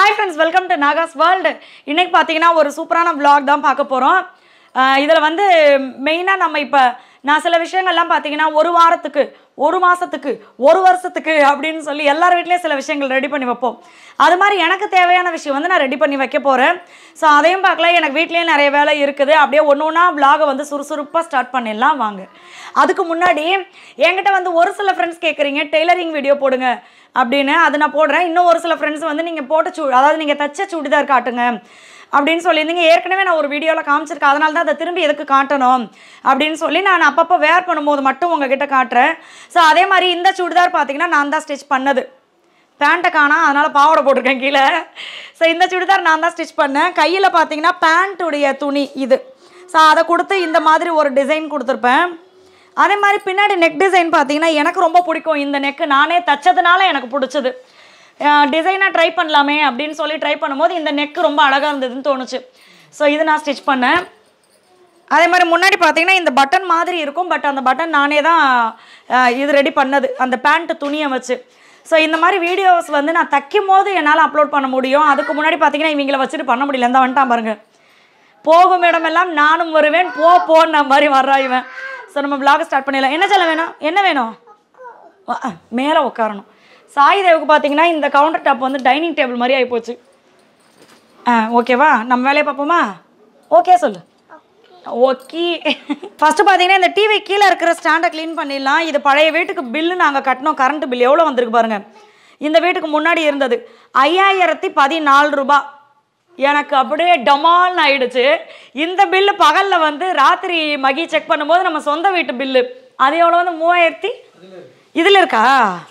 Hi friends welcome to Nagas world இன்னைக்கு பார்த்தீங்கன்னா ஒரு சூப்பரான vlog தான் பார்க்க போகிறோம் இதில் வந்து மெயினாக நம்ம இப்போ நான் சில விஷயங்கள்லாம் பார்த்தீங்கன்னா ஒரு வாரத்துக்கு ஒரு மாதத்துக்கு ஒரு வருஷத்துக்கு அப்படின்னு சொல்லி எல்லார் வீட்லேயும் சில விஷயங்கள் ரெடி பண்ணி வைப்போம் அது மாதிரி எனக்கு தேவையான விஷயம் வந்து நான் ரெடி பண்ணி வைக்க போகிறேன் ஸோ அதையும் பார்க்கலாம் எனக்கு வீட்லேயும் நிறைய வேலை இருக்குது அப்படியே ஒன்று ஒன்றா vlog-அ வந்து சுறுசுறுப்பாக ஸ்டார்ட் பண்ணிடலாம் வாங்க அதுக்கு முன்னாடி என்கிட்ட வந்து ஒரு சில ஃப்ரெண்ட்ஸ் கேட்குறீங்க டெய்லரிங் வீடியோ போடுங்க அப்படின்னு அது நான் போடுறேன் இன்னும் ஒரு சில ஃப்ரெண்ட்ஸ் வந்து நீங்கள் போட்ட சூ அதாவது நீங்கள் தச்ச சுடிதார் காட்டுங்க அப்படின்னு சொல்லியிருந்தீங்க ஏற்கனவே நான் ஒரு வீடியோவில் காமிச்சிருக்கேன் அதனால தான் அதை திரும்பி எதுக்கு காட்டணும் அப்படின்னு சொல்லி நான் அப்பப்போ வேர் பண்ணும்போது மட்டும் உங்ககிட்ட காட்டுறேன் ஸோ அதே மாதிரி இந்த சுடிதார் பார்த்தீங்கன்னா நான் தான் ஸ்டிச் பண்ணது பேண்ட்டை காணா அதனால் பாவாடை போட்டிருக்கேன் கீழே ஸோ இந்த சுடிதார் நான் தான் ஸ்டிச் பண்ணேன் கையில் பார்த்தீங்கன்னா பேண்ட்டுடைய துணி இது ஸோ அதை கொடுத்து இந்த மாதிரி ஒரு டிசைன் கொடுத்துருப்பேன் அதே மாதிரி பின்னாடி நெக் டிசைன் பார்த்தீங்கன்னா எனக்கு ரொம்ப பிடிக்கும் இந்த நெக்கு நானே தச்சதுனால எனக்கு பிடிச்சது டிசைனாக ட்ரை பண்ணலாமே அப்படின்னு சொல்லி ட்ரை பண்ணும்போது இந்த நெக்கு ரொம்ப அழகாக இருந்ததுன்னு தோணுச்சு ஸோ இது நான் ஸ்டிச் பண்ணேன் அதே மாதிரி முன்னாடி பார்த்தீங்கன்னா இந்த பட்டன் மாதிரி இருக்கும் பட் அந்த பட்டன் நானே தான் அஹ், இது ரெடி பண்ணது அந்த பேண்ட் துணியை வச்சு ஸோ இந்த மாதிரி வீடியோஸ் வந்து நான் தைக்கும் போது என்னால் அப்லோட் பண்ண முடியும் அதுக்கு முன்னாடி பார்த்தீங்கன்னா இவங்கள வச்சுட்டு பண்ண முடியல இந்த வந்துட்டான் பாருங்க போகும் இடமெல்லாம் நானும் வருவேன் போ போன்ன மாதிரி வர்றா இவன் ஸோ நம்ம vlog ஸ்டார்ட் பண்ணிடலாம் என்ன சொல்ல வேணும் என்ன வேணும் மேலே உட்காரணும் சாய் தேவுக்கு பார்த்தீங்கன்னா இந்த கவுண்டர் டாப் வந்து டைனிங் டேபிள் மாதிரி ஆகிப்போச்சு ஆ ஓகேவா நம்ம வேலையை பார்ப்போமா ஓகே சொல்லு ஓகே ஃபஸ்ட்டு பார்த்தீங்கன்னா இந்த டிவி கீழே இருக்கிற ஸ்டாண்டை க்ளீன் பண்ணிடலாம் இது பழைய வீட்டுக்கு பில்லு நாங்கள் கட்டினோம் கரண்ட் பில் எவ்வளோ வந்திருக்கு பாருங்க இந்த வீட்டுக்கு முன்னாடி இருந்தது ஐயாயிரத்தி பதினாலு ரூபாய் எனக்கு அப்படியே டமால்னு ஆயிடுச்சு இந்த பில்லு பகலில் வந்து ராத்திரி மகி செக் பண்ணும்போது நம்ம சொந்த வீட்டு பில்லு அது எவ்வளோ வந்து மூவாயிரத்தி இதில் இருக்கா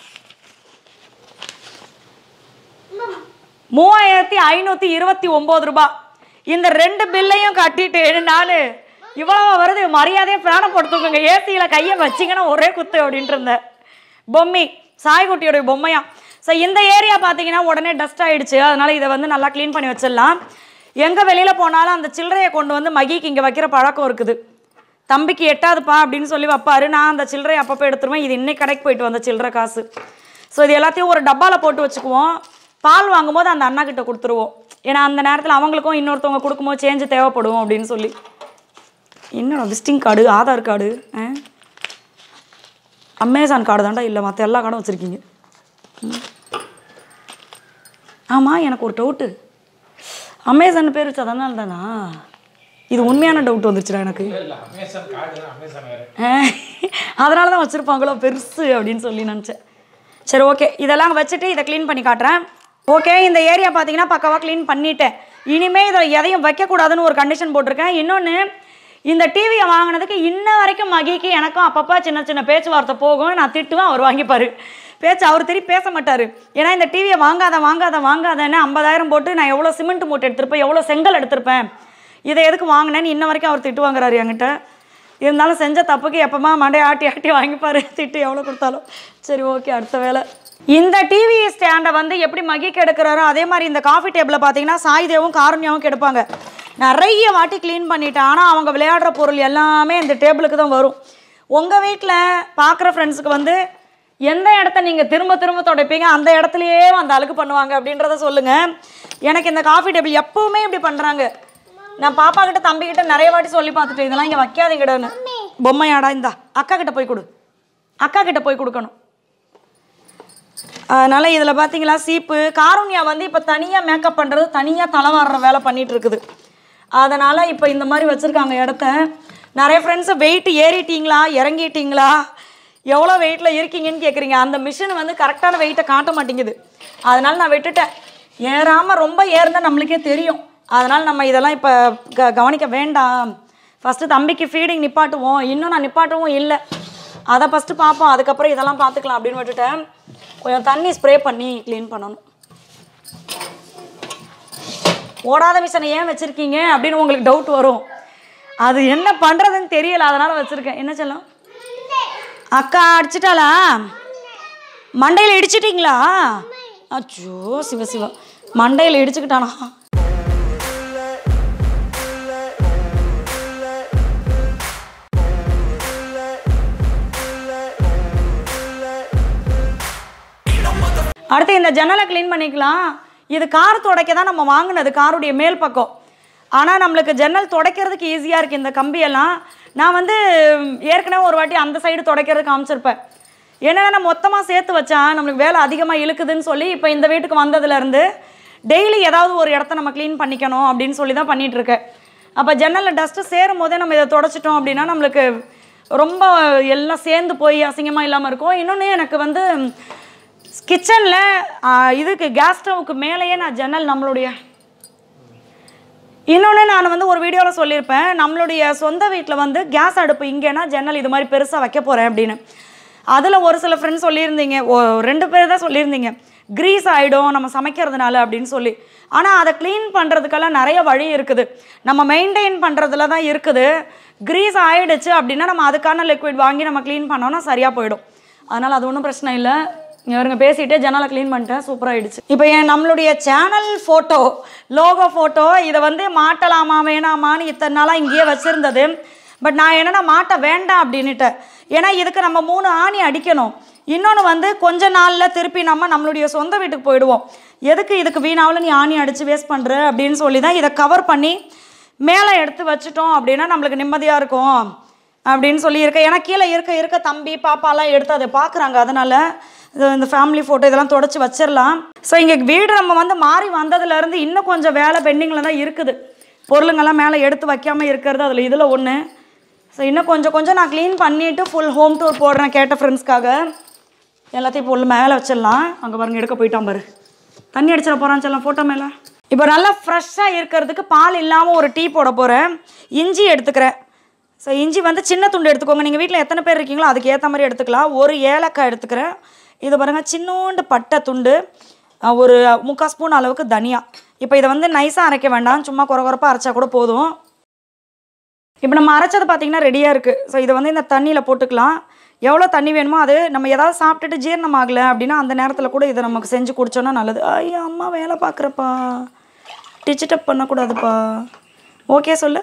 மூவாயிரத்தி ஐநூற்றி இருபத்தி ஒம்பது ரூபாய் இந்த ரெண்டு பில்லையும் கட்டிட்டு நான் இவ்வளோ வருது மரியாதையை பிராணம் படுத்துக்கோங்க ஏசியில் கையை வச்சிங்கன்னா ஒரே குத்து அப்படின்ட்டு இருந்தேன் பொம்மி சாய்குட்டியோடைய பொம்மையா ஸோ இந்த ஏரியா பார்த்தீங்கன்னா உடனே டஸ்ட் ஆயிடுச்சு அதனால இதை வந்து நல்லா க்ளீன் பண்ணி வச்சிடலாம் எங்கே வெளியில் போனாலும் அந்த சில்லறையை கொண்டு வந்து மகிக்கு இங்கே வைக்கிற பழக்கம் இருக்குது தம்பிக்கு எட்டாதுப்பா அப்படின்னு சொல்லி வைப்பாரு நான் அந்த சில்லறையை அப்பப்போ எடுத்துருவேன் இது இன்னைக்கு கடைக்கு போயிட்டு வந்த சில்லறை காசு ஸோ இது எல்லாத்தையும் ஒரு டப்பாவில் போட்டு வச்சுக்குவோம் பால் வாங்கும்போது அந்த அண்ணா கிட்ட கொடுத்துருவோம் ஏன்னா அந்த நேரத்தில் அவங்களுக்கும் இன்னொருத்தவங்க கொடுக்கும்போது சேஞ்சு தேவைப்படும் அப்படின்னு சொல்லி என்னடா விசிட்டிங் கார்டு ஆதார் கார்டு ஆ அமேசான் கார்டு தாண்டா இல்லை மற்ற எல்லா கார்டும் வச்சுருக்கீங்க ஆமாம் எனக்கு ஒரு டவுட்டு அமேசான் பேர் வச்சு அதனால தானா இது உண்மையான டவுட் வந்துருச்சுடா எனக்கு இல்ல அமேசான் கார்டு தான் அமேசான் வேற அதனால தான் வச்சுருப்பாங்களோ பெருசு அப்படின்னு சொல்லி நினச்சேன் சரி ஓகே இதெல்லாம் வச்சுட்டு இதை க்ளீன் பண்ணி காட்டுறேன் ஓகே இந்த ஏரியா பார்த்தீங்கன்னா பக்காவாக க்ளீன் பண்ணிட்டேன் இனிமேல் இதில் எதையும் வைக்கக்கூடாதுன்னு ஒரு கண்டிஷன் போட்டிருக்கேன் இன்னொன்று இந்த டிவியை வாங்கினதுக்கு இன்ன வரைக்கும் மகிக்கு எனக்கும் அப்பப்போ சின்ன சின்ன பேச்சுவார்த்தை போகும் நான் திட்டுவேன் அவர் வாங்கிப்பார் பேச்சு அவர் திருப்பி பேச மாட்டார் ஏன்னா இந்த டிவியை வாங்காத வாங்காத வாங்காதன்னு ஐம்பதாயிரம் போட்டு நான் எவ்வளோ சிமெண்ட் மூட்டை எடுத்திருப்பேன் எவ்வளோ செங்கல் எடுத்திருப்பேன் இதை எதுக்கு வாங்கினேன்னு இன்ன வரைக்கும் அவர் திட்டு வாங்குறாரு என்கிட்ட இருந்தாலும் செஞ்ச தப்புக்கு எப்பமா மண்டையை ஆட்டி ஆட்டி வாங்கிப்பாரு திட்டு எவ்வளோ கொடுத்தாலும் சரி ஓகே அடுத்த வேலை இந்த டிவி ஸ்டாண்டை வந்து எப்படி மகிக்கு எடுக்கிறாரோ அதே மாதிரி இந்த காஃபி டேபிளில் பார்த்தீங்கன்னா சாய்தேவும் காரண்யாவும் கெடுப்பாங்க நிறைய வாட்டி க்ளீன் பண்ணிட்டேன் ஆனால் அவங்க விளையாடுற பொருள் எல்லாமே இந்த டேபிளுக்கு தான் வரும் உங்கள் வீட்டில் பார்க்குற ஃப்ரெண்ட்ஸுக்கு வந்து எந்த இடத்த நீங்கள் திரும்ப திரும்ப துடைப்பீங்க அந்த இடத்துலையே அந்த அழுக்கு பண்ணுவாங்க அப்படின்றத சொல்லுங்கள் எனக்கு இந்த காஃபி டேபிள் எப்பவுமே இப்படி பண்ணுறாங்க நான் பாப்பா கிட்ட தம்பி கிட்ட நிறைய வாட்டி சொல்லி பார்த்துட்டு இதெல்லாம் இங்கே வைக்காதீங்கடான்னு பொம்மையாடா இந்தா அக்கா கிட்ட போய் கொடு அக்கா கிட்ட போய் கொடுக்கணும் அதனால் இதில் பார்த்தீங்களா சீப்பு காருண்யா வந்து இப்போ தனியாக மேக்கப் பண்ணுறது தனியாக தலைவாடுற வேலை பண்ணிட்டு இருக்குது அதனால் இப்போ இந்த மாதிரி வச்சுருக்காங்க இடத்த நிறைய ஃப்ரெண்ட்ஸு வெயிட் ஏறிட்டீங்களா இறங்கிட்டீங்களா எவ்வளோ வெயிட்டில் இருக்கீங்கன்னு கேட்குறீங்க அந்த மிஷின் வந்து கரெக்டான வெயிட்டை காட்ட மாட்டேங்குது அதனால் நான் விட்டுட்டேன் ஏறாமல் ரொம்ப ஏறுனா நம்மளுக்கே தெரியும் அதனால் நம்ம இதெல்லாம் இப்போ க கவனிக்க வேண்டாம் ஃபஸ்ட்டு தம்பிக்கு ஃபீடிங் நிப்பாட்டுவோம் இன்னும் நான் நிப்பாட்டவும் இல்லை அதை ஃபஸ்ட்டு பார்ப்போம் அதுக்கப்புறம் இதெல்லாம் பார்த்துக்கலாம் அப்படின்னு விட்டுட்டேன் கொஞ்சம் தண்ணி ஸ்ப்ரே பண்ணி க்ளீன் பண்ணணும் ஓடாத மிஷினை ஏன் வச்சுருக்கீங்க அப்படின்னு உங்களுக்கு டவுட் வரும் அது என்ன பண்ணுறதுன்னு தெரியல அதனால் வச்சுருக்கேன் என்ன சொல்லும் அக்கா அடிச்சிட்டாளா மண்டையில் இடிச்சிட்டிங்களா அச்சோ சிவ சிவா மண்டையில் இடிச்சுக்கிட்டானா அடுத்து இந்த ஜன்னலை க்ளீன் பண்ணிக்கலாம் இது கார் துடைக்க தான் நம்ம வாங்கினது காருடைய மேல் பக்கம் ஆனால் நம்மளுக்கு ஜன்னல் துடைக்கிறதுக்கு ஈஸியாக இருக்குது இந்த கம்பியெல்லாம் நான் வந்து ம், ஏற்கனவே ஒரு வாட்டி அந்த சைடு துடைக்கிறதுக்கு காமிச்சிருப்பேன் ஏன்னா நான் மொத்தமாக சேர்த்து வச்சா நம்மளுக்கு வேலை அதிகமாக இழுக்குதுன்னு சொல்லி இப்போ இந்த வீட்டுக்கு வந்ததுலேருந்து டெய்லி ஏதாவது ஒரு இடத்த நம்ம க்ளீன் பண்ணிக்கணும் அப்படின்னு சொல்லி தான் பண்ணிட்டு இருக்கேன் அப்போ ஜன்னலில் டஸ்ட்டு சேரும் போதே நம்ம இதை தொடச்சிட்டோம் அப்படின்னா நம்மளுக்கு ரொம்ப எல்லாம் சேர்ந்து போய் அசிங்கமாக இல்லாமல் இருக்கும் இன்னொன்று எனக்கு வந்து கிச்சனில் இதுக்கு கேஸ் ஸ்டவ்வுக்கு மேலேயே நான் ஜன்னல் நம்மளுடைய இன்னொன்று நான் வந்து ஒரு வீடியோவில் சொல்லியிருப்பேன் நம்மளுடைய சொந்த வீட்டில் வந்து கேஸ் அடுப்பு இங்கேனா ஜன்னல் இது மாதிரி பெருசாக வைக்க போகிறேன் அப்படின்னு அதில் ஒரு சில ஃப்ரெண்ட்ஸ் சொல்லியிருந்தீங்க ஓ ரெண்டு பேர் தான் சொல்லியிருந்தீங்க க்ரீஸ் ஆகிடும் நம்ம சமைக்கிறதுனால அப்படின்னு சொல்லி ஆனால் அதை க்ளீன் பண்ணுறதுக்கெல்லாம் நிறைய வழி இருக்குது நம்ம மெயின்டைன் பண்ணுறதுல தான் இருக்குது க்ரீஸ் ஆயிடுச்சு அப்படின்னா நம்ம அதுக்கான லிக்விட் வாங்கி நம்ம க்ளீன் பண்ணோன்னா சரியாக போயிடும் அதனால் அது ஒன்றும் பிரச்சனை இல்லை இவருங்க பேசிட்டே ஜன்னலை க்ளீன் பண்ணிட்டேன் சூப்பராகிடுச்சு இப்போ என் நம்மளுடைய சேனல் ஃபோட்டோ லோகோ ஃபோட்டோ இதை வந்து மாட்டலாமா வேணாமான்னு இத்தனை நாளாக இங்கேயே வச்சுருந்தது பட் நான் என்னன்னா மாட்ட வேண்டாம் அப்படின்னுட்டேன் ஏன்னா இதுக்கு நம்ம மூணு ஆணி அடிக்கணும் இன்னொன்று வந்து கொஞ்ச நாளில் திருப்பி நம்ம நம்மளுடைய சொந்த வீட்டுக்கு போயிடுவோம் எதுக்கு இதுக்கு வீணாவில் நீ ஆணி அடித்து வேஸ்ட் பண்ணுற அப்படின்னு சொல்லி தான் இதை கவர் பண்ணி மேலே எடுத்து வச்சுட்டோம் அப்படின்னா நம்மளுக்கு நிம்மதியாக இருக்கும் அப்படின்னு சொல்லி இருக்க ஏன்னா கீழே இருக்க இருக்க தம்பி பாப்பாலாம் எடுத்து அதை பார்க்குறாங்க அதனால இது இந்த ஃபேமிலி ஃபோட்டோ இதெல்லாம் தொடச்சி வச்சிடலாம் ஸோ இங்கே வீடு நம்ம வந்து மாறி வந்ததுலேருந்து இன்னும் கொஞ்சம் வேலை பெண்டிங்கில் தான் இருக்குது பொருளுங்கெல்லாம் மேலே எடுத்து வைக்காமல் இருக்கிறது அதில் இதில் ஒன்று ஸோ இன்னும் கொஞ்சம் கொஞ்சம் நான் க்ளீன் பண்ணிவிட்டு ஃபுல் ஹோம் டூர் போடுறேன் கேட்ட ஃப்ரெண்ட்ஸ்க்காக எல்லாத்தையும் இப்போ உள்ள மேலே வச்சிடலாம் அங்கே பாருங்க எடுக்க போயிட்டான் பாரு தண்ணி அடிச்சிட போகிறான் செல்லாம் ஃபோட்டோ மேலே இப்போ நல்லா ஃப்ரெஷ்ஷாக இருக்கிறதுக்கு பால் இல்லாமல் ஒரு டீ போட போகிறேன் இஞ்சி எடுத்துக்கிறேன் ஸோ இஞ்சி வந்து சின்ன துண்டு எடுத்துக்கோங்க நீங்கள் வீட்டில் எத்தனை பேர் இருக்கீங்களோ அதுக்கு ஏற்ற மாதிரி எடுத்துக்கலாம் ஒரு ஏலக்காய் எடுத்துக்கிறேன் இது பாருங்கள் சின்னோண்டு பட்டை துண்டு அஹ், ஒரு முக்கால் ஸ்பூன் அளவுக்கு தனியா இப்போ இதை வந்து நைஸாக அரைக்க வேண்டாம் சும்மா குறை குறைப்பாக அரைச்சா கூட போதும் இப்போ நம்ம அரைச்சது பார்த்தீங்கன்னா ரெடியாக இருக்குது ஸோ இதை வந்து இந்த தண்ணியில் போட்டுக்கலாம் எவ்வளோ தண்ணி வேணுமோ அது நம்ம ஏதாவது சாப்பிட்டுட்டு ஜீரணம் ஆகலை அப்படின்னா அந்த நேரத்தில் கூட இதை நமக்கு செஞ்சு குடிச்சோன்னா நல்லது ஐயா அம்மா வேலை பார்க்குறப்பா டிச்சிட்டப் பண்ணக்கூடாதுப்பா ஓகே சொல்லு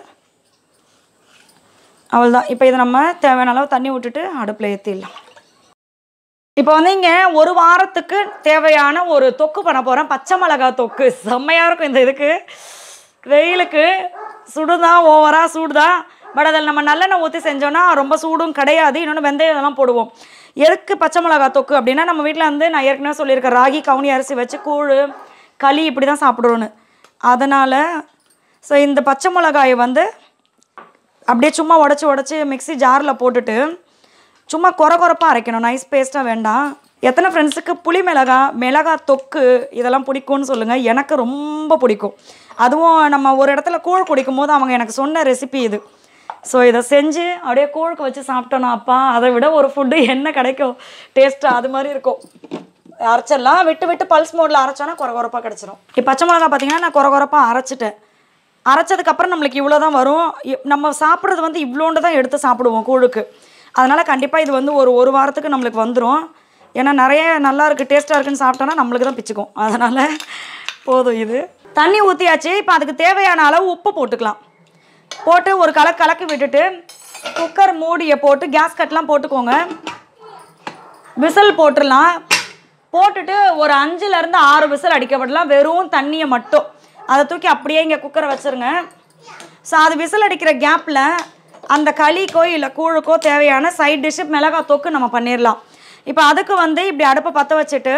அவ்வளோதான் இப்போ இதை நம்ம தேவையான அளவு தண்ணி விட்டுட்டு அடுப்பில் ஏற்றிடலாம் இப்போ வந்து இங்கே ஒரு வாரத்துக்கு தேவையான ஒரு தொக்கு பண்ண போகிறேன் பச்சை மிளகாய் தொக்கு செம்மையாக இருக்கும் இந்த இதுக்கு வெயிலுக்கு சுடுதான் ஓவராக சூடுதான் பட் அதில் நம்ம நல்லெண்ணெய் ஊற்றி செஞ்சோன்னா ரொம்ப சூடும் கிடையாது இன்னொன்று வெந்தயம் இதெல்லாம் போடுவோம் எதுக்கு பச்சை மிளகாய் தொக்கு அப்படின்னா நம்ம வீட்டில் வந்து நான் ஏற்கனவே சொல்லியிருக்கேன் ராகி கவுனி அரிசி வச்சு கூழ் களி இப்படி தான் சாப்பிடுவோன்னு அதனால் ஸோ இந்த பச்சை மிளகாயை வந்து அப்படியே சும்மா உடச்சி உடச்சி மிக்ஸி ஜாரில் போட்டுட்டு சும்மா குறை குறைப்பாக அரைக்கணும் நைஸ் பேஸ்ட்டாக வேண்டாம் எத்தனை ஃப்ரெண்ட்ஸுக்கு புளி மிளகா மிளகா தொக்கு இதெல்லாம் பிடிக்கும்னு சொல்லுங்கள் எனக்கு ரொம்ப பிடிக்கும் அதுவும் நம்ம ஒரு இடத்துல கூழ் குடிக்கும் போது அவங்க எனக்கு சொன்ன ரெசிபி இது ஸோ இதை செஞ்சு அப்படியே கூழுக்கு வச்சு சாப்பிட்டோன்னா அப்பா அதை விட ஒரு ஃபுட்டு என்ன கிடைக்கும் டேஸ்ட்டாக அது மாதிரி இருக்கும் அரைச்சிடலாம் விட்டு விட்டு பல்ஸ் மோடில் அரைச்சோன்னா குறை குறைப்பாக கிடச்சிரும் இப்போ பச்சை மிளகா பார்த்தீங்கன்னா நான் குறை குறைப்பாக அரைச்சிட்டேன் அரைச்சதுக்கப்புறம் நம்மளுக்கு இவ்வளோ தான் வரும் இ- நம்ம சாப்பிட்றது வந்து இவ்வளோண்டு தான் எடுத்து சாப்பிடுவோம் கூழுக்கு அதனால் கண்டிப்பாக இது வந்து ஒரு ஒரு வாரத்துக்கு நம்மளுக்கு வந்துடும் ஏன்னா நிறைய நல்லா இருக்குது டேஸ்ட்டாக இருக்குன்னு சாப்பிட்டோன்னா நம்மளுக்கு தான் பிச்சுக்கும் அதனால் போதும் இது தண்ணி ஊற்றியாச்சு இப்போ அதுக்கு தேவையான அளவு உப்பு போட்டுக்கலாம் போட்டு ஒரு கலக்கு கலக்கி விட்டுட்டு குக்கர் மூடியை போட்டு கேஸ் கட்லாம் போட்டுக்கோங்க விசில் போட்டுடலாம் போட்டுட்டு ஒரு அஞ்சுலேருந்து ஆறு விசில் அடிக்கப்படலாம் வெறும் தண்ணியை மட்டும் அதை தூக்கி அப்படியே இங்கே குக்கரை வச்சுருங்க ஸோ அது விசில் அடிக்கிற கேப்பில் அந்த களிக்கோ இல்லை கூழுக்கோ தேவையான சைட் டிஷ்ஷு மிளகாய் தொக்கு நம்ம பண்ணிடலாம் இப்போ அதுக்கு வந்து இப்படி அடுப்பை பற்ற வச்சுட்டு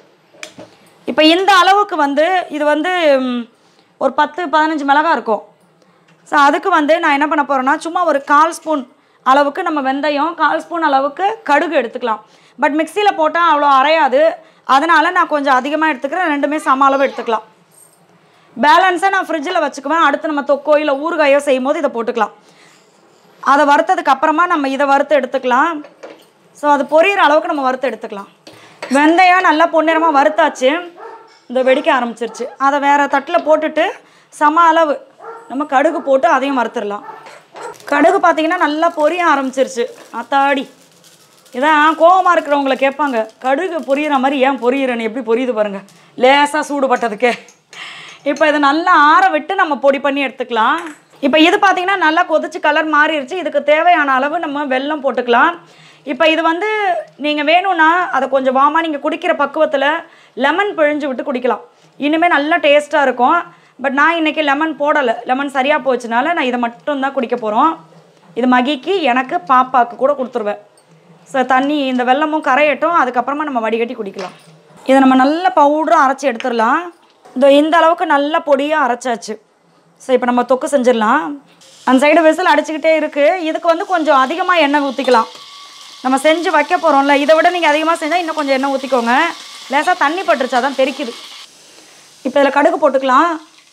இப்போ இந்த அளவுக்கு வந்து இது வந்து ம், ஒரு பத்து பதினஞ்சு மிளகா இருக்கும் ஸோ அதுக்கு வந்து நான் என்ன பண்ண போகிறேன்னா சும்மா ஒரு கால் ஸ்பூன் அளவுக்கு நம்ம வெந்தயம் கால் ஸ்பூன் அளவுக்கு கடுகு எடுத்துக்கலாம் பட் மிக்சியில் போட்டால் அவ்வளோ அரையாது அதனால் நான் கொஞ்சம் அதிகமாக எடுத்துக்கிறேன் ரெண்டுமே சம அளவு எடுத்துக்கலாம் பேலன்ஸாக நான் ஃப்ரிட்ஜில் வச்சுக்குவேன் அடுத்து நம்ம தொக்கோ இல்லை ஊறுகாயோ செய்யும் போது இதை போட்டுக்கலாம் அதை வறுத்ததுக்கு அப்புறமா நம்ம இதை வறுத்து எடுத்துக்கலாம் ஸோ அது பொரியிற அளவுக்கு நம்ம வறுத்து எடுத்துக்கலாம் வெந்தயம் நல்லா பொன்னிறமாக வறுத்தாச்சு இந்த வெடிக்க ஆரம்பிச்சிருச்சு அதை வேறு தட்டில் போட்டுட்டு சம அளவு நம்ம கடுகு போட்டு அதையும் வறுத்துடலாம் கடுகு பார்த்தீங்கன்னா நல்லா பொரிய ஆரம்பிச்சிருச்சு அத்தாடி இதான் கோவமாக இருக்கிறவங்கள கேட்பாங்க கடுகு பொரியிற மாதிரி ஏன் பொரியிறன்னு எப்படி பொரியுது பாருங்க லேசாக சூடுபட்டதுக்கே இப்போ இதை நல்லா ஆற விட்டு நம்ம பொடி பண்ணி எடுத்துக்கலாம் இப்போ இது பார்த்தீங்கன்னா நல்லா கொதிச்சு கலர் மாறிடுச்சு இதுக்கு தேவையான அளவு நம்ம வெல்லம் போட்டுக்கலாம் இப்போ இது வந்து நீங்கள் வேணும்னா அதை கொஞ்சம் வாமா நீங்கள் குடிக்கிற பக்குவத்தில் லெமன் பிழிஞ்சு விட்டு குடிக்கலாம் இனிமேல் நல்லா டேஸ்ட்டாக இருக்கும் பட் நான் இன்றைக்கி லெமன் போடலை லெமன் சரியாக போச்சுனால நான் இதை மட்டும் தான் குடிக்க போகிறோம் இது மகிக்கு எனக்கு பாப்பாவுக்கு கூட கொடுத்துருவேன் ஸோ தண்ணி இந்த வெல்லமும் கரையட்டும் அதுக்கப்புறமா நம்ம வடிகட்டி குடிக்கலாம் இதை நம்ம நல்ல பவுடராக அரைச்சி எடுத்துடலாம் இந்த இந்த அளவுக்கு நல்ல பொடியாக அரைச்சாச்சு ஸோ இப்போ நம்ம தொக்கு செஞ்சிடலாம் அந்த சைடு விசில் அடிச்சுக்கிட்டே இருக்குது இதுக்கு வந்து கொஞ்சம் அதிகமாக எண்ணெய் ஊற்றிக்கலாம் நம்ம செஞ்சு வைக்க போகிறோம்ல இதை விட நீங்கள் அதிகமாக செஞ்சால் இன்னும் கொஞ்சம் எண்ணெய் ஊற்றிக்கோங்க லேசாக தண்ணி பட்டுருச்சு அதான் தெரிக்குது இப்போ இதில் கடுகு போட்டுக்கலாம்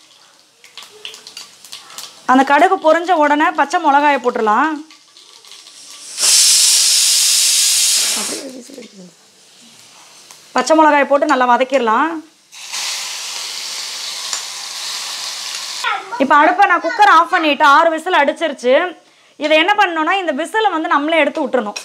அந்த கடுகு பொரிஞ்ச உடனே பச்சை மிளகாயை போட்டுடலாம் அப்படியே விசில் அடிக்குது. பச்சை மிளகாயை போட்டு நல்லா வதக்கிடலாம் இப்போ அடுப்பை நான் குக்கர் ஆஃப் பண்ணிட்டு ஆறு விசில் அடிச்சிருச்சு இதை என்ன பண்ணணும்னா இந்த விசிலை வந்து நம்மளே எடுத்து விட்டுறணும்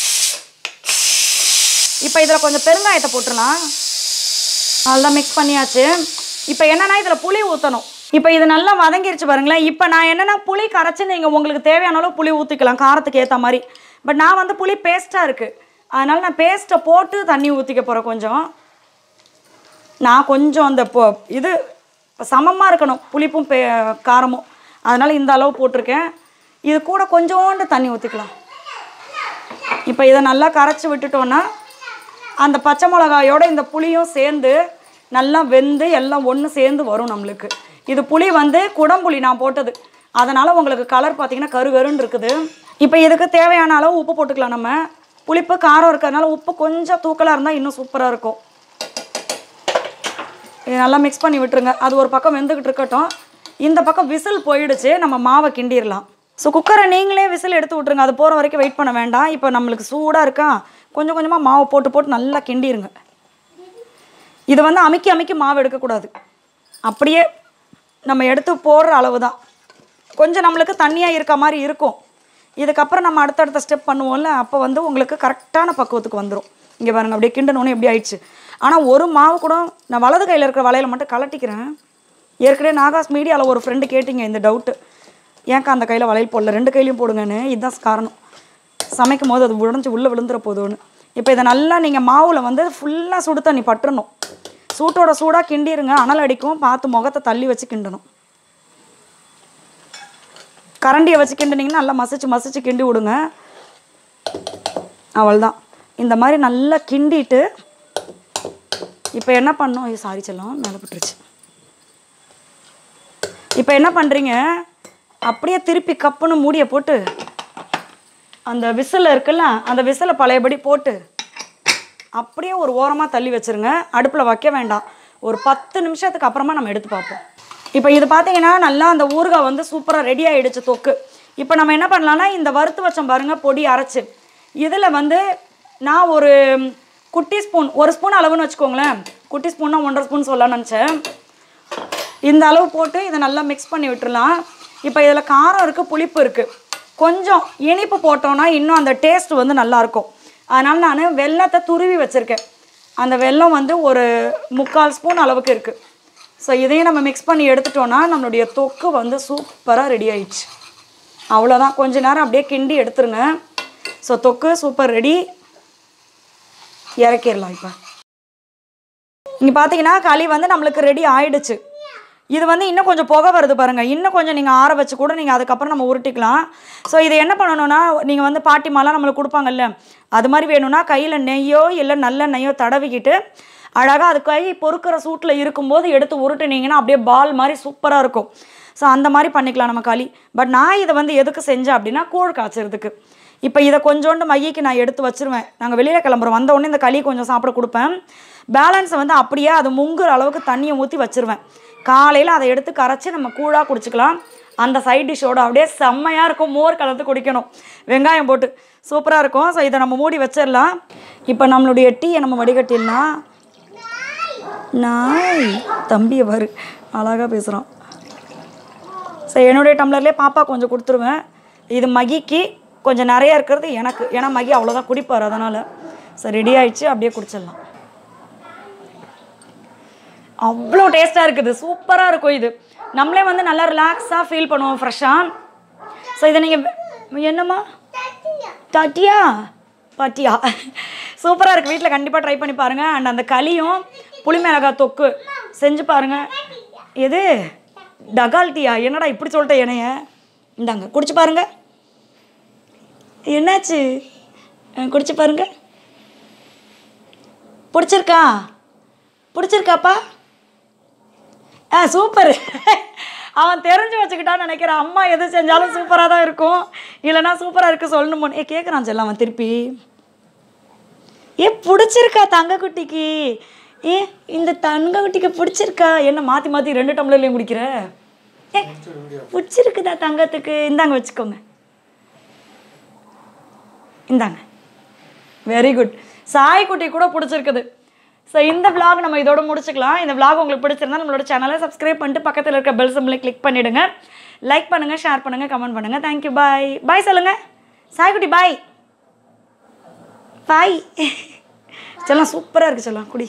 இப்போ இதில் கொஞ்சம் பெருங்காயத்தை போட்டுடலாம் நல்லா மிக்ஸ் பண்ணியாச்சு இப்போ என்னன்னா இதில் புளி ஊற்றணும் இப்போ இது நல்லா வதங்கிருச்சு பாருங்களேன் இப்போ நான் என்னன்னா புளி கரைச்சி நீங்கள் உங்களுக்கு தேவையான அளவு புளி ஊற்றிக்கலாம் காரத்துக்கு ஏற்ற மாதிரி பட் நான் வந்து புளி பேஸ்ட்டாக இருக்குது அதனால் நான் பேஸ்ட்டை போட்டு தண்ணி ஊற்றிக்க போகிறேன் கொஞ்சம் நான் கொஞ்சம் அந்த பொ இது சமமாக இருக்கணும் புளிப்பும் பே காரமும் அதனால் இந்த அளவு போட்டிருக்கேன் இது கூட கொஞ்சோண்டு தண்ணி ஊற்றிக்கலாம் இப்போ இதை நல்லா கரைச்சி விட்டுட்டோன்னா அந்த பச்சை மிளகாயோட இந்த புளியும் சேர்ந்து நல்லா வெந்து எல்லாம் ஒன்று சேர்ந்து வரும் நம்மளுக்கு இது புளி வந்து குடம்புளி நான் போட்டது அதனால் உங்களுக்கு கலர் பார்த்தீங்கன்னா கருகருன்னு இருக்குது இப்போ இதுக்கு தேவையான அளவு உப்பு போட்டுக்கலாம் நம்ம புளிப்பு காரம் இருக்கிறதுனால உப்பு கொஞ்சம் தூக்கலாக இருந்தால் இன்னும் சூப்பராக இருக்கும் இது நல்லா மிக்ஸ் பண்ணி விட்டுருங்க அது ஒரு பக்கம் வெந்துக்கிட்டு இருக்கட்டும் இந்த பக்கம் விசில் போயிடுச்சு நம்ம மாவை கிண்டிடலாம் ஸோ குக்கரை நீங்களே விசில் எடுத்து விட்ருங்க அது போகிற வரைக்கும் வெயிட் பண்ண வேண்டாம் இப்போ நம்மளுக்கு சூடாக இருக்கா கொஞ்சம் கொஞ்சமாக மாவை போட்டு போட்டு நல்லா கிண்டிருங்க இது வந்து அமுக்கி அமுக்கி மாவு எடுக்கக்கூடாது அப்படியே நம்ம எடுத்து போடுற அளவு தான் கொஞ்சம் நம்மளுக்கு தண்ணியாக இருக்க மாதிரி இருக்கும் இதுக்கப்புறம் நம்ம அடுத்தடுத்த ஸ்டெப் பண்ணுவோம்ல அப்போ வந்து உங்களுக்கு கரெக்டான பக்குவத்துக்கு வந்துடும் இங்கே பாருங்க அப்படியே கிண்டனோன்னு எப்படி ஆயிடுச்சு ஆனால் ஒரு மாவு கூட நான் வலது கையில் இருக்கிற வளையல மட்டும் கலட்டிக்கிறேன் ஏற்கனவே நாகாஸ் மீடியாவில் ஒரு ஃப்ரெண்டு கேட்டிங்க இந்த டவுட்டு ஏன்க்கா அந்த கையில் வளையல் போடல ரெண்டு கையிலையும் போடுங்கன்னு இதுதான் காரணம் சமைக்கும் போது அது உடஞ்சி உள்ளே விழுந்துற போதும்னு இப்போ இதை நல்லா நீங்கள் மாவில் வந்து ஃபுல்லாக சுடு தண்ணி பட்டுறணும் சூட்டோட சூடாக கிண்டிருங்க அனல் அடிக்கும் பார்த்து முகத்தை தள்ளி வச்சு கிண்டணும் கரண்டியை வச்சு கிண்டினீங்கன்னா நல்லா மசிச்சு மசிச்சு கிண்டி விடுங்க அவ்வளோதான் இந்த மாதிரி நல்லா கிண்டிட்டு இப்போ என்ன பண்ணோம் ஐயோ சாரி செல்லம் மேலே பட்டுருச்சு இப்போ என்ன பண்ணுறீங்க அப்படியே திருப்பி கப்புன்னு மூடியை போட்டு அந்த விசில் இருக்குல்ல அந்த விசிலை பழையபடி போட்டு அப்படியே ஒரு ஓரமாக தள்ளி வச்சிருங்க அடுப்பில் வைக்க வேண்டாம் ஒரு பத்து நிமிஷத்துக்கு அப்புறமா நம்ம எடுத்து பார்ப்போம் இப்போ இது பார்த்தீங்கன்னா நல்லா அந்த ஊறுகாய் வந்து சூப்பராக ரெடி ஆயிடுச்சு தொக்கு இப்போ நம்ம என்ன பண்ணலாம்னா இந்த வறுத்து வச்சோம் பாருங்கள் பொடி அரைச்சு இதில் வந்து நான் ஒரு குட்டி ஸ்பூன் ஒரு ஸ்பூன் அளவுன்னு வச்சுக்கோங்களேன் குட்டி ஸ்பூன்னா ஒன்றரை ஸ்பூன் சொல்லலாம்னு நினச்சேன் இந்த அளவு போட்டு இதை நல்லா மிக்ஸ் பண்ணி விட்டுறலாம் இப்போ இதில் காரம் இருக்குது புளிப்பு இருக்குது கொஞ்சம் இனிப்பு போட்டோன்னா இன்னும் அந்த டேஸ்ட் வந்து நல்லாயிருக்கும் அதனால் நான் வெல்லத்தை துருவி வச்சுருக்கேன் அந்த வெல்லம் வந்து ஒரு முக்கால் ஸ்பூன் அளவுக்கு இருக்குது ஸோ இதையும் நம்ம மிக்ஸ் பண்ணி எடுத்துட்டோன்னா நம்மளுடைய தொக்கு வந்து சூப்பராக ரெடி ஆயிடுச்சு அவ்வளோதான் கொஞ்ச நேரம் அப்படியே கிண்டி எடுத்துருங்க ஸோ தொக்கு சூப்பர் ரெடி இறக்கிடலாம் இப்போ இங்கே பார்த்தீங்கன்னா களி வந்து நம்மளுக்கு ரெடி ஆயிடுச்சு இது வந்து இன்னும் கொஞ்சம் புகை வருது பாருங்கள் இன்னும் கொஞ்சம் நீங்கள் ஆற வச்சு கூட நீங்கள் அதுக்கப்புறம் நம்ம உருட்டிக்கலாம் ஸோ இதை என்ன பண்ணணும்னா நீங்கள் வந்து பாட்டிமாலாம் நம்மளுக்கு கொடுப்பாங்கல்ல அது மாதிரி வேணும்னா கையில் நெய்யோ இல்லை நல்ல நெய்யோ தடவிக்கிட்டு அழகாக அது கை பொறுக்கிற சூட்டில் இருக்கும்போது எடுத்து உருட்டுனீங்கன்னா அப்படியே பால் மாதிரி சூப்பராக இருக்கும் ஸோ அந்த மாதிரி பண்ணிக்கலாம் நம்ம களி பட் நான் இதை வந்து எதுக்கு செஞ்சேன் அப்படின்னா கூழ் காய்ச்சறதுக்கு இப்போ இதை கொஞ்சோண்டு மையக்கு நான் எடுத்து வச்சிருவேன் நாங்கள் வெளியில் கிளம்புறோம் வந்த உடனே இந்த களி கொஞ்சம் சாப்பிட கொடுப்பேன் பேலன்ஸை வந்து அப்படியே அது முங்குற அளவுக்கு தண்ணியை ஊற்றி வச்சிருவேன் காலையில் அதை எடுத்து கரைச்சி நம்ம கூழாக குடிச்சிக்கலாம் அந்த சைட் டிஷ்ஷோட அப்படியே செம்மையாக இருக்கும் மோர் கலந்து குடிக்கணும் வெங்காயம் போட்டு சூப்பராக இருக்கும் ஸோ இதை நம்ம மூடி வச்சிடலாம் இப்போ நம்மளுடைய டீயை நம்ம வடிகட்டிடலாம் நாய் தம்பியை பாரு அழகாக பேசுகிறான் ஸோ என்னுடைய டம்ளர்லேயே பாப்பா கொஞ்சம் கொடுத்துருவேன் இது மகிக்கு கொஞ்சம் நிறைய இருக்கிறது எனக்கு ஏன்னா மகி அவ்வளோதான் குடிப்பார் அதனால் ஸோ ரெடி ஆயிடுச்சு அப்படியே குடிச்சிடலாம் அவ்வளோ டேஸ்ட்டாக இருக்குது சூப்பராக இருக்கும் இது நம்மளே வந்து நல்லா ரிலாக்ஸாக ஃபீல் பண்ணுவோம் ஃப்ரெஷ்ஷாக ஸோ இதை நீங்கள் என்னம்மா டாட்டியா பாட்டியா சூப்பராக இருக்குது வீட்டில் கண்டிப்பாக ட்ரை பண்ணி பாருங்கள் அண்ட் அந்த களியும் புளி மிளகாய் தொக்கு செஞ்சு பாருங்க எது டகால் டீயா என்னடா இப்படி சொல்லிட்ட என்னைய இந்தாங்க குடிச்சு பாருங்க என்னாச்சு அஹ், குடிச்சு பாருங்க பிடிச்சிருக்கா பிடிச்சிருக்காப்பா ஆ சூப்பர் அவன் தெரிஞ்சு வச்சுக்கிட்டான்னு நினைக்கிறான் அம்மா எது செஞ்சாலும் சூப்பராக தான் இருக்கும் இல்லைன்னா சூப்பராக இருக்கு சொல்லணும் ஏ கேட்குறான் செல்லம் அவன் திருப்பி ஏ பிடிச்சிருக்கா தங்க குட்டிக்கு ஏ இந்த தங்க குட்டிக்கு பிடிச்சிருக்கா என்ன மாற்றி மாற்றி ரெண்டு டம்ளர்லையும் குடிக்கிற ஏ பிடிச்சிருக்குதா தங்கத்துக்கு இந்தாங்க வச்சுக்கோங்க இந்தாங்க வெரி குட் சாய்க்குட்டி கூட பிடிச்சிருக்குது ஸோ இந்த vlog நம்ம இதோட முடிச்சுக்கலாம் இந்த vlog உங்களுக்கு பிடிச்சிருந்தா நம்மளோட சேனலை சப்ஸ்கிரைப் பண்ணிட்டு பக்கத்தில் இருக்க பெல் சிம்பிளை கிளிக் பண்ணிவிடுங்க லைக் பண்ணுங்கள் ஷேர் பண்ணுங்கள் கமெண்ட் பண்ணுங்கள் தேங்க்யூ பாய் பாய் சொல்லுங்கள் சாய்க்குட்டி பாய் பாய் செல்லாம் சூப்பராக இருக்குது செல்லாம் குடி